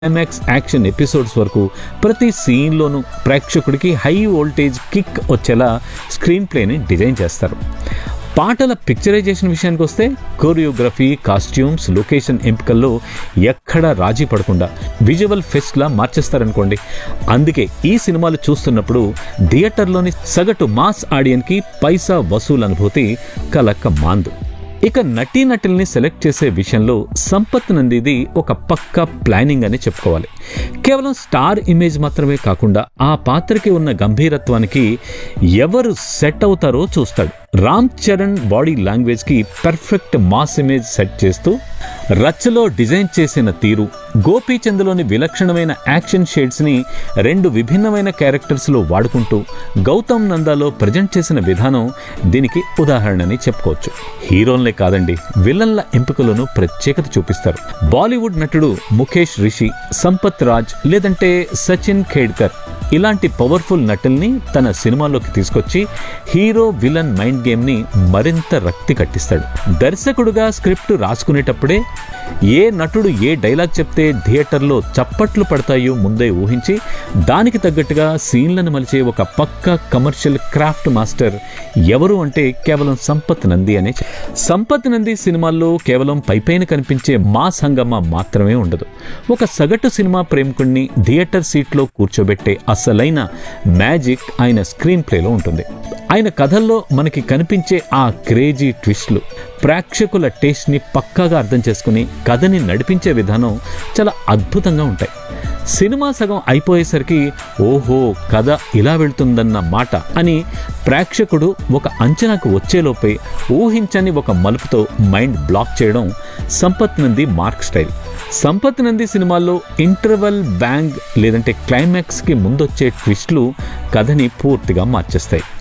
climax action episodes వరకు ప్రతి సీన్లోనూ ప్రేక్షకుడికి హై వోల్టేజ్ కిక్ వచ్చేలా స్క్రీన్ ప్లేని డిజైన్ చేస్తారు పాటల పిక్చరైజేషన్ విషయానికి వస్తే కోరియోగ్రఫీ కాస్ట్యూమ్స్ లొకేషన్ ఎంపికల్లో ఎక్కడా రాజీ పడకుండా విజువల్ ఫెస్ట్లా మార్చేస్తారనుకోండి అందుకే ఈ సినిమాలు చూస్తున్నప్పుడు థియేటర్లోని సగటు మాస్ ఆడియన్కి పైసా వసూలు అనుభూతి కలక్క మాందు ఇక నటీనటుల్ని సెలెక్ట్ చేసే విషయంలో సంపత్ నందిది ఒక పక్క ప్లానింగ్ అని చెప్పుకోవాలి కేవలం స్టార్ ఇమేజ్ మాత్రమే కాకుండా ఆ పాత్రకి ఉన్న గంభీరత్వానికి ఎవరు సెట్ అవుతారో చూస్తాడు రామ్ చరణ్ బాడీ లాంగ్వేజ్కి పర్ఫెక్ట్ మాస్ ఇమేజ్ సెట్ చేస్తూ రచ్చలో డిజైన్ చేసిన తీరు గోపీచంద్లోని విలక్షణమైన యాక్షన్ షేడ్స్ని రెండు విభిన్నమైన క్యారెక్టర్స్లో వాడుకుంటూ గౌతమ్ నందాలో ప్రజెంట్ చేసిన విధానం దీనికి ఉదాహరణని చెప్పుకోవచ్చు హీరోన్లే కాదండి విలన్ల ఎంపికలోనూ ప్రత్యేకత చూపిస్తారు బాలీవుడ్ నటుడు ముఖేష్ రిషి సంపత్ రాజ్ లేదంటే సచిన్ ఖేడ్కర్ ఇలాంటి పవర్ఫుల్ నటుల్ని తన సినిమాలోకి తీసుకొచ్చి హీరో విలన్ మైండ్ గేమ్ని మరింత రక్తి కట్టిస్తాడు దర్శకుడుగా స్క్రిప్ట్ రాసుకునేటప్పుడే ఏ నటుడు ఏ డైలాగ్ చెప్తే థియేటర్లో చప్పట్లు పడతాయో ముందే ఊహించి దానికి తగ్గట్టుగా సీన్లను మలిచే ఒక పక్క కమర్షియల్ క్రాఫ్ట్ మాస్టర్ ఎవరు అంటే కేవలం సంపత్ నంది అనే చెప్ సంపత్ నంది సినిమాల్లో కేవలం పైపైన కనిపించే మాస్ హంగమా మాత్రమే ఉండదు ఒక సగటు సినిమా ప్రేమికుణ్ణి థియేటర్ సీట్లో కూర్చోబెట్టే అసలైన మ్యాజిక్ ఆయన స్క్రీన్ ప్లేలో ఉంటుంది ఆయన కథల్లో మనకి కనిపించే ఆ క్రేజీ ట్విస్ట్లు ప్రేక్షకుల టేస్ట్ని పక్కాగా అర్థం చేసుకుని కథని నడిపించే విధానం చాలా అద్భుతంగా ఉంటాయి సినిమా సగం అయిపోయేసరికి ఓహో కథ ఇలా వెళ్తుందన్న మాట అని ప్రేక్షకుడు ఒక అంచనాకు వచ్చేలోపే ఊహించని ఒక మలుపుతో మైండ్ బ్లాక్ చేయడం సంపత్ నంది మార్క్ స్టైల్ సంపత్ నంది సినిమాల్లో ఇంటర్వెల్ బ్యాంగ్ లేదంటే క్లైమాక్స్కి ముందొచ్చే ట్విస్ట్లు కథని పూర్తిగా మార్చేస్తాయి